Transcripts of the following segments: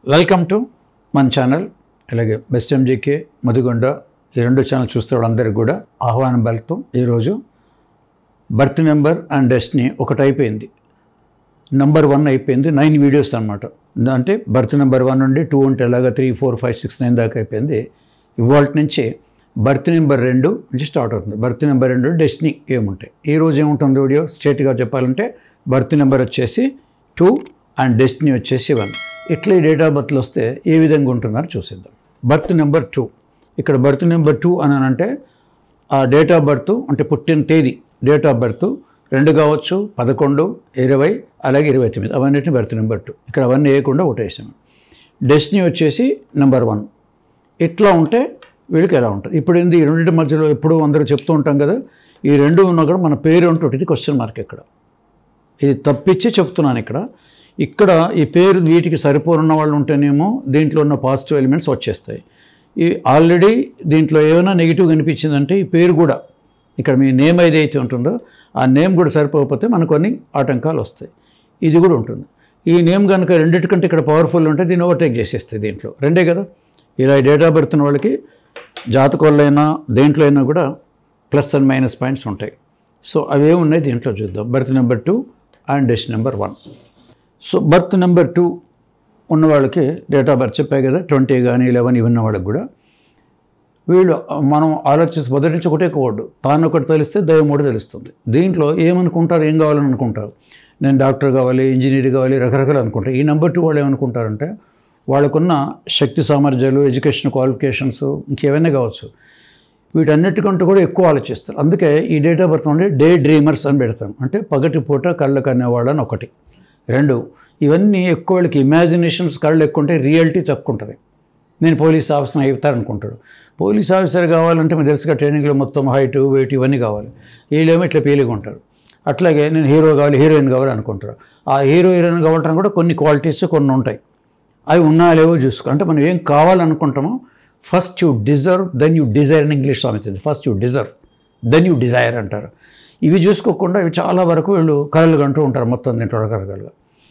welcome to మన channel అలాగే best MGK Madhugonda ఈ రెండు ఛానల్ చూస్తే వాళ్ళందరికీ కూడా ఆహ్వానం పలుకుతాం ఈరోజు బర్త్ నెంబర్ అండ్ డెస్టినీ ఒకటి అయిపోయింది నంబర్ వన్ అయిపోయింది నైన్ వీడియోస్ అనమాట అంటే బర్త్ నెంబర్ వన్ నుండి టూ ఉంటే ఎలాగా three four five six nine దాకా అయిపోయింది ఇవాళ నుంచి బర్త్ నెంబర్ రెండు నుంచి స్టార్ట్ అవుతుంది బర్త్ నెంబర్ రెండు డెస్టినీ ఏముంటాయి ఈ రోజు ఏముంటుంది వీడియో స్ట్రేట్గా చెప్పాలంటే బర్త్ నెంబర్ వచ్చేసి టూ అండ్ డెస్టినీ వచ్చేసి వన్ ఇట్లా ఈ డేట్ ఆఫ్ బర్త్లు వస్తే ఏ విధంగా ఉంటున్నారో చూసేద్దాం బర్త్ నెంబర్ టూ ఇక్కడ బర్త్ నెంబర్ టూ అని అంటే ఆ డేట్ ఆఫ్ బర్త్ అంటే పుట్టిన తేదీ డేట్ ఆఫ్ బర్త్ రెండు కావచ్చు పదకొండు ఇరవై అలాగే ఇరవై తొమ్మిది అవన్నిటిని బర్త్ నెంబర్ టూ ఇక్కడ అవన్నీ వేయకుండా ఒకటేసాను డెస్టినీ వచ్చేసి నెంబర్ వన్ ఇట్లా ఉంటే వీళ్ళకి ఎలా ఉంటుంది ఇప్పుడు ఏంది ఈ రెండింటి మధ్యలో ఎప్పుడు అందరూ చెప్తూ ఉంటాం కదా ఈ రెండు ఉన్నా కూడా మన పేరు ఉంటుంది ఇది క్వశ్చన్ మార్క్ ఇక్కడ ఇది తప్పించి చెప్తున్నాను ఇక్కడ ఇక్కడ ఈ పేరు వీటికి సరిపోనున్న వాళ్ళు ఉంటేనేమో దీంట్లో ఉన్న పాజిటివ్ ఎలిమెంట్స్ వచ్చేస్తాయి ఈ ఆల్రెడీ దీంట్లో ఏమైనా నెగిటివ్ కనిపించిందంటే ఈ పేరు కూడా ఇక్కడ మీ నేమ్ ఏదైతే ఉంటుందో ఆ నేమ్ కూడా సరిపోకపోతే మనకు కొన్ని ఆటంకాలు వస్తాయి ఇది కూడా ఉంటుంది ఈ నేమ్ కనుక రెండింటికంటే ఇక్కడ పవర్ఫుల్ ఉంటే దీన్ని ఓవర్టేక్ చేసేస్తాయి దీంట్లో రెండే కదా ఇలా డేట్ ఆఫ్ బర్త్ ఉన్న వాళ్ళకి జాతకాలైనా దేంట్లో అయినా కూడా ప్లస్ అండ్ మైనస్ పాయింట్స్ ఉంటాయి సో అవి ఉన్నాయి దీంట్లో చూద్దాం బర్త్ నెంబర్ టూ అండ్ డెస్ట్ number one so birth number two ఉన్న వాళ్ళకి డేట్ ఆఫ్ బర్త్ చెప్పాయి కదా ట్వంటీ కానీ లెవెన్ ఇవి ఉన్న వాళ్ళకి కూడా వీళ్ళు మనం ఆలోచిస్తే మొదటి నుంచి ఒకటే కోడ్ తాను ఒకటి తెలిస్తే దైవం ఒకటి తెలుస్తుంది దీంట్లో ఏమనుకుంటారు ఏం కావాలని అనుకుంటారు నేను డాక్టర్ కావాలి ఇంజనీర్ కావాలి రకరకాలు అనుకుంటారు ఈ నెంబర్ టూ వాళ్ళు ఏమనుకుంటారంటే వాళ్ళకున్న శక్తి సామర్థ్యాలు ఎడ్యుకేషన్ క్వాలిఫికేషన్స్ ఇంకేమైనా కావచ్చు వీటన్నిటికంటూ కూడా ఎక్కువ ఆలోచిస్తారు అందుకే ఈ డేట్ ఆఫ్ బర్త్ నుండి డే డ్రీమర్స్ అని పెడతాం అంటే పగటి పూట కళ్ళ కనేవాళ్ళు అని ఒకటి రెండు ఇవన్నీ ఎక్కువ వాళ్ళకి ఇమాజినేషన్స్ కళ్ళు ఎక్కువ ఉంటే రియాలిటీ తక్కువ ఉంటుంది నేను పోలీస్ ఆఫీసర్ అవుతారనుకుంటాడు పోలీస్ ఆఫీసర్ కావాలంటే మీకు తెలుసుగా ట్రైనింగ్లో మొత్తం హైట్ వెయిట్ ఇవన్నీ కావాలి వీళ్ళేమో ఇట్లా పీలిగా ఉంటారు అట్లాగే నేను హీరో కావాలి హీరోయిన్ కావాలి అనుకుంటారు ఆ హీరో హీరోయిన్ కావాలంటే కూడా కొన్ని క్వాలిటీస్ కొన్ని ఉంటాయి అవి ఉన్నా లేవో చూసుకో అంటే మనం ఏం కావాలనుకుంటామో first you deserve then you desire అని ఇంగ్లీష్ సామెతుంది first you deserve then you desire అంటారు ఇవి చూసుకోకుండా ఇవి చాలా వరకు వీళ్ళు కళలు కంటూ ఉంటారు మొత్తం దీంట్లో రకరకాలుగా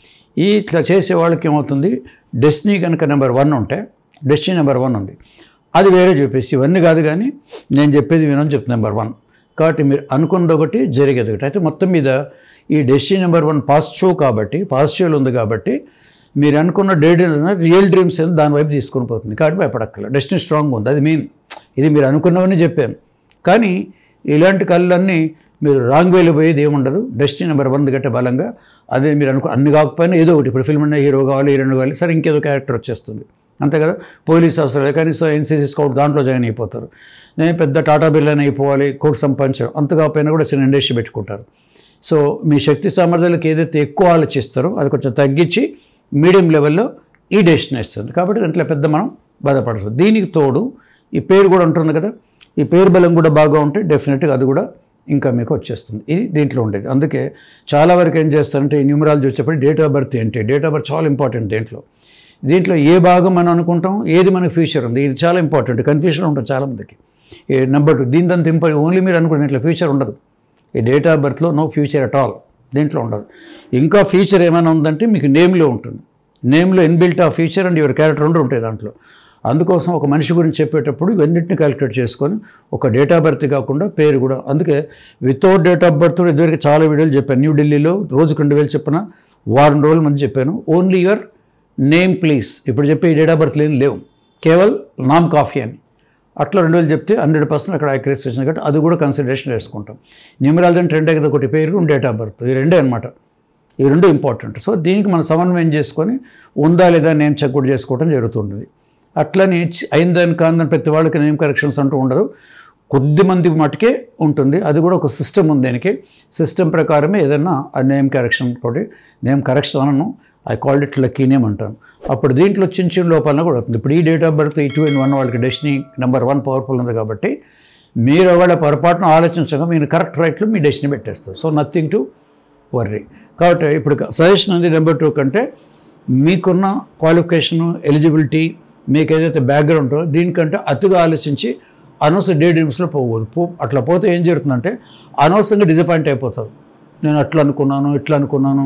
ఈ ఇట్లా చేసే వాళ్ళకి ఏమవుతుంది డెస్టినీ కనుక నెంబర్ వన్ ఉంటే డెస్టినీ నెంబర్ వన్ ఉంది అది వేరే చెప్పేసి ఇవన్నీ కాదు కానీ నేను చెప్పేది వినని చెప్తుంది నెంబర్ వన్ కాబట్టి మీరు అనుకున్నది ఒకటి జరిగేది ఒకటి అయితే మొత్తం మీద ఈ డెస్టినీ నెంబర్ వన్ పాజిటివ్ కాబట్టి పాజిటివ్ ఉంది కాబట్టి మీరు అనుకున్న డే డ్రీమ్స్ రియల్ డ్రీమ్స్ ఏదో దాని వైపు తీసుకొని పోతుంది కాబట్టి భయపడక్కల డెస్టినీ స్ట్రాంగ్ ఉంది అది మెయిన్ ఇది మీరు అనుకున్నవని చెప్పాను కానీ ఇలాంటి కళ్ళన్నీ మీరు రాంగ్ వేలో పోయేది ఏముండదు డెస్టినీ నెంబర్ వన్ గట్ట బలంగా అదే మీరు అనుకో అన్ని కాకపోయినా ఏదో ఒకటి ఇప్పుడు ఫిల్మ్ అన్న హీరో కావాలి హీరోయిన్ కావాలి సరే ఇంకేదో క్యారెక్టర్ వచ్చేస్తుంది అంతే కదా పోలీస్ ఆఫీసర్ కనీసం ఎన్సీసీ స్కౌట్ దాంట్లో జాయిన్ అయిపోతారు నేను పెద్ద టాటా బిర్లాని అయిపోవాలి కోర్టు సంపాదించడం అంత కాకపోయినా కూడా చిన్న ఇండస్ట్రీ పెట్టుకుంటారు సో మీ శక్తి సామర్థ్యాలకు ఏదైతే ఎక్కువ ఆలోచిస్తారో అది కొంచెం తగ్గించి మీడియం లెవెల్లో ఈ డెస్టినీ ఇస్తుంది కాబట్టి దాంట్లో పెద్ద మనం బాధపడచ్చు దీనికి తోడు ఈ పేరు కూడా ఉంటుంది కదా ఈ పేరు బలం కూడా బాగా ఉంటే డెఫినెట్గా అది కూడా ఇంకా మీకు వచ్చేస్తుంది ఇది దీంట్లో ఉండేది అందుకే చాలా వరకు ఏం చేస్తారంటే ఈ న్యూమరాలజీ వచ్చేప్పుడు డేట్ ఆఫ్ బర్త్ ఏంటి డేట్ ఆఫ్ బర్త్ చాలా ఇంపార్టెంట్ దీంట్లో దీంట్లో ఏ భాగం మనం అనుకుంటాం ఏది మనకు ఫ్యూచర్ ఉంది ఇది చాలా ఇంపార్టెంట్ కన్ఫ్యూషన్ ఉంటుంది చాలామందికి ఈ నెంబర్ టూ దీని దాని ఇంపార్ ఓన్లీ మీరు అనుకున్న దీంట్లో ఫ్యూచర్ ఉండదు ఈ డేట్ ఆఫ్ బర్త్లో నో ఫ్యూచర్ అట్ ఆల్ దీంట్లో ఉండదు ఇంకా ఫ్యూచర్ ఏమైనా ఉందంటే మీకు నేమ్లో ఉంటుంది నేమ్లో ఇన్బిల్ట్ ఆ ఫ్యూచర్ అండ్ యువర్ క్యారెక్టర్ రెండు ఉంటాయి దాంట్లో అందుకోసం ఒక మనిషి గురించి చెప్పేటప్పుడు ఇవన్నింటిని క్యాలిక్యులేట్ చేసుకొని ఒక డేట్ ఆఫ్ బర్త్ కాకుండా పేరు కూడా అందుకే వితౌట్ డేట్ ఆఫ్ బర్త్ కూడా ఇదివరకు చాలా వీడియోలు చెప్పాను న్యూఢిల్లీలో రోజుకు రెండు వేలు చెప్పిన వారం రోజుల మంది చెప్పాను ఓన్లీ యువర్ నేమ్ ప్లీజ్ ఇప్పుడు చెప్పే డేట్ ఆఫ్ బర్త్ లేని లేవు కేవల్ నామ్ కాఫీ అని అట్లా రెండు వేలు చెప్తే హండ్రెడ్ పర్సెంట్ అక్కడ యాక్యురేస్ వచ్చింది కాబట్టి అది కూడా కన్సిడరేషన్ వేసుకుంటాం న్యూమరాలజీ అంటే రెండే కదా ఒకటి పేరు డేట్ ఆఫ్ బర్త్ ఈ రెండే అనమాట ఈ రెండు ఇంపార్టెంట్ సో దీనికి మనం సమన్వయం చేసుకొని ఉందా లేదా నేమ్ చెక్ కూడా చేసుకోవడం జరుగుతుంటుంది అట్లని అయిందని కాదని ప్రతి వాళ్ళకి నేమ్ కరెక్షన్స్ అంటూ ఉండదు కొద్ది మంది మటుకే ఉంటుంది అది కూడా ఒక సిస్టమ్ ఉంది దీనికి సిస్టమ్ ప్రకారమే ఏదైనా ఆ నేమ్ కరెక్షన్ తోటి నేమ్ కరెక్షన్ అనను I called it lucky name అంటాను అప్పుడు దీంట్లో చిన్న చిన్న లోపాలను కూడా అవుతుంది ఇప్పుడు ఈ డేట్ ఆఫ్ బర్త్ ఈ టూ అండ్ వన్ వాళ్ళకి డెస్టినీ నెంబర్ వన్ పవర్ఫుల్ ఉంది కాబట్టి మీరు ఒకవేళ పొరపాటున ఆలోచించగా మీరు కరెక్ట్ రైట్లో మీ డెస్టినీ పెట్టేస్తారు సో నథింగ్ టు వర్రీ కాబట్టి ఇప్పుడు సజెషన్ ఉంది నెంబర్ టూ కంటే మీకున్న క్వాలిఫికేషను ఎలిజిబిలిటీ మీకు ఏదైతే బ్యాక్గ్రౌండ్ ఉంటుందో దీనికంటే అతిగా ఆలోచించి అనవసరం డే డ్రీమ్స్లో పోకూడదు పో అట్లా పోతే ఏం జరుగుతుందంటే అనవసరంగా డిసప్పాయింట్ అయిపోతారు నేను అట్లా అనుకున్నాను ఇట్లా అనుకున్నాను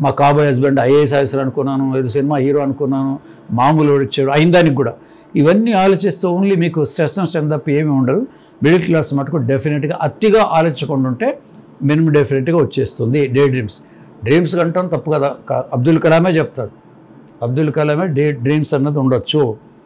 మా కాబోయే హస్బెండ్ ఐఏఎస్ ఆఫీసర్ అనుకున్నాను ఏదో సినిమా హీరో అనుకున్నాను మామూలు వాడు ఇచ్చాడు అయిన దానికి కూడా ఇవన్నీ ఆలోచిస్తూ ఓన్లీ మీకు స్ట్రెస్ అండ్ స్ట్రెన్ తప్ప ఏమీ ఉండదు మిడిల్ క్లాస్ మటుకు డెఫినెట్గా అతిగా ఆలోచించకుండా ఉంటే మినిమం డెఫినెట్గా వచ్చేస్తుంది డే డ్రీమ్స్ డ్రీమ్స్ కంటాం తప్పు కదా క- అబ్దుల్ కలామే చెప్తాడు అబ్దుల్ కలామే డే డ్రీమ్స్ అన్నది ఉండొచ్చు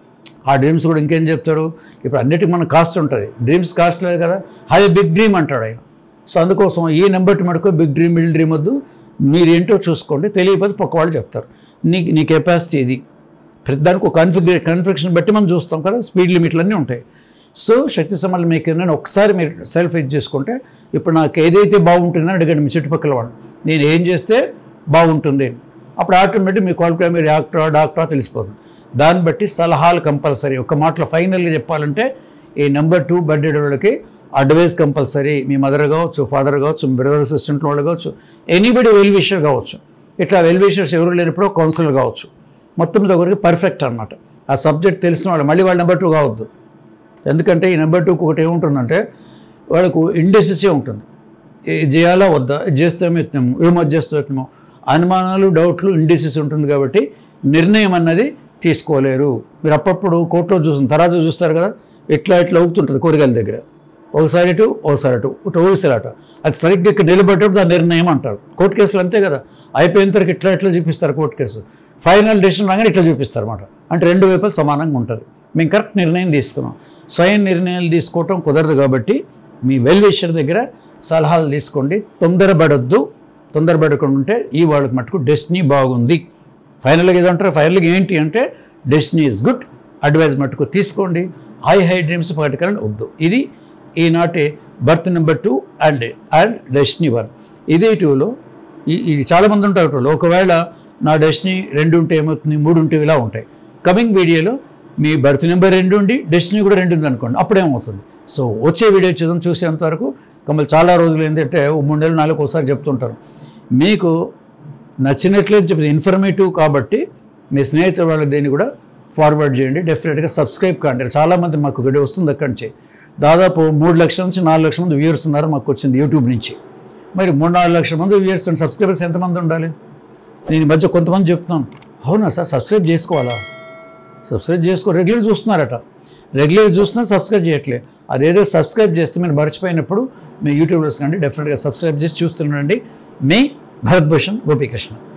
ఆ డ్రీమ్స్ కూడా ఇంకేం చెప్తాడు ఇప్పుడు అన్నిటికీ మన కాస్ట్ ఉంటుంది డ్రీమ్స్ కాస్ట్ లేదు కదా అది బిగ్ డ్రీమ్ అంటాడు ఆయన సో అందుకోసం ఈ నెంబర్ మటుకు బిగ్ డ్రీమ్ మిడిల్ డ్రీమ్ వద్దు మీరేంటో చూసుకోండి తెలియకపోతే పక్క వాళ్ళు చెప్తారు నీ నీ కెపాసిటీ ఇది ప్రతి దానికి ఒక కన్ఫిగరే కన్ఫిగరేషన్ బట్టి మనం చూస్తాం కదా స్పీడ్ లిమిట్లు అన్నీ ఉంటాయి సో శక్తి సమాలు మీకు ఏంటంటే ఒకసారి మీరు సెల్ఫ్ ఇది చేసుకుంటే ఇప్పుడు నాకు ఏదైతే బాగుంటుందని అడగండి మీ చుట్టుపక్కల వాళ్ళు నేను ఏం చేస్తే బాగుంటుంది అప్పుడు ఆటోమేటిక్ మీ క్వాలిఫై మీరు డాక్టరా డాక్టరా తెలిసిపోతుంది దాన్ని బట్టి సలహాలు కంపల్సరీ ఒక మాటలో ఫైనల్గా చెప్పాలంటే ఈ నెంబర్ టూ బర్త్డే వాళ్ళకి అడ్వైస్ కంపల్సరీ మీ మదర్ కావచ్చు ఫాదర్ కావచ్చు మీ బ్రదర్ అసిస్టెంట్ వాళ్ళు కావచ్చు ఎనీబడి వెల్ విషర్ కావచ్చు ఇట్లా వెల్ విషర్స్ ఎవరు లేనప్పుడు కౌన్సిలర్ కావచ్చు మొత్తం మీద ఒకరికి పర్ఫెక్ట్ అనమాట ఆ సబ్జెక్ట్ తెలిసిన వాళ్ళు మళ్ళీ వాళ్ళు నెంబర్ టూ కావద్దు ఎందుకంటే ఈ నెంబర్ టూకి ఒకటి ఏముంటుందంటే వాళ్ళకు ఇండెసిసే ఉంటుంది ఇది చేయాలా వద్దా ఇది చేస్తామో ఎత్తాము ఏమో అది చేస్తామో అనుమానాలు డౌట్లు ఇండెసిస్ ఉంటుంది కాబట్టి నిర్ణయం అన్నది తీసుకోలేరు మీరు అప్పుడప్పుడు కోర్టులో చూసిన తర్వాత చూస్తారు కదా ఇట్లా ఇట్లా అవుతుంటుంది కూరగాయల దగ్గర ఒకసారి ఇటు ఒకసారి అటు ఇటు ఊసిరాట అది సరిగ్గా ఇక్కడ నిలబెట్టేప్పుడు దాని నిర్ణయం అంటారు కోర్టు కేసులు అంతే కదా అయిపోయిన తర్వాత ఇట్లా ఇట్లా చూపిస్తారు కోర్టు కేసు ఫైనల్ డెసిషన్ రాగానే ఇట్లా చూపిస్తారు అనమాట అంటే రెండు వైపులు సమానంగా ఉంటుంది మేము కరెక్ట్ నిర్ణయం తీసుకున్నాం స్వయం నిర్ణయాలు తీసుకోవటం కుదరదు కాబట్టి మీ వెల్ విషర్ దగ్గర సలహాలు తీసుకోండి తొందరపడొద్దు తొందరపడకుండా ఉంటే ఈ వాళ్ళకి మటుకు డెస్టినీ బాగుంది ఫైనల్గా ఏదంటారు ఫైనల్గా ఏంటి అంటే డెస్టినీ ఇస్ గుడ్ అడ్వైజ్ మటుకు తీసుకోండి హై హై డ్రీమ్స్ పట్టుకెళ్ళండి వద్దు ఇది ఈనాటి birth number two and and destiny one ఇదే టూలో ఈ ఇది చాలామంది ఉంటారు టూలో ఒకవేళ నా డెస్టినీ రెండు ఉంటే ఏమవుతుంది మూడు ఉంటే ఇలా ఉంటాయి కమింగ్ వీడియోలో మీ బర్త్ నెంబర్ రెండు ఉండి డెస్టినీ కూడా రెండు ఉంది అనుకోండి అప్పుడేమవుతుంది సో వచ్చే వీడియో చూద్దాం చూసేంత వరకు కమల్ చాలా రోజులు ఏంటంటే ఓ మూడు నెలలు నాలుగు ఒకసారి చెప్తుంటారు మీకు నచ్చినట్లయితే చెప్పింది ఇన్ఫర్మేటివ్ కాబట్టి మీ స్నేహితుల వాళ్ళ దీన్ని కూడా ఫార్వర్డ్ చేయండి డెఫినెట్గా సబ్స్క్రైబ్ కాండి చాలామంది మాకు వీడియో వస్తుంది అక్కడి నుంచి దాదాపు మూడు లక్షల నుంచి నాలుగు లక్షల మంది వ్యూవర్స్ ఉన్నారు మాకు వచ్చింది యూట్యూబ్ నుంచి మరి మూడు నాలుగు లక్షల మంది వ్యూవర్స్ అండ్ సబ్స్క్రైబర్స్ ఎంతమంది ఉండాలి నేను ఈ మధ్య కొంతమంది చెప్తున్నాను అవునా సార్ సబ్స్క్రైబ్ చేసుకోవాలా సబ్స్క్రైబ్ చేసుకో రెగ్యులర్ చూస్తున్నారట రెగ్యులర్ చూస్తున్నా సబ్స్క్రైబ్ చేయట్లే అదేదో సబ్స్క్రైబ్ చేస్తే మీరు మర్చిపోయినప్పుడు మీ యూట్యూబ్లో కండి డెఫినెట్గా సబ్స్క్రైబ్ చేసి చూస్తుండండి మీ భరత్ భూషణ్ గోపీకృష్ణ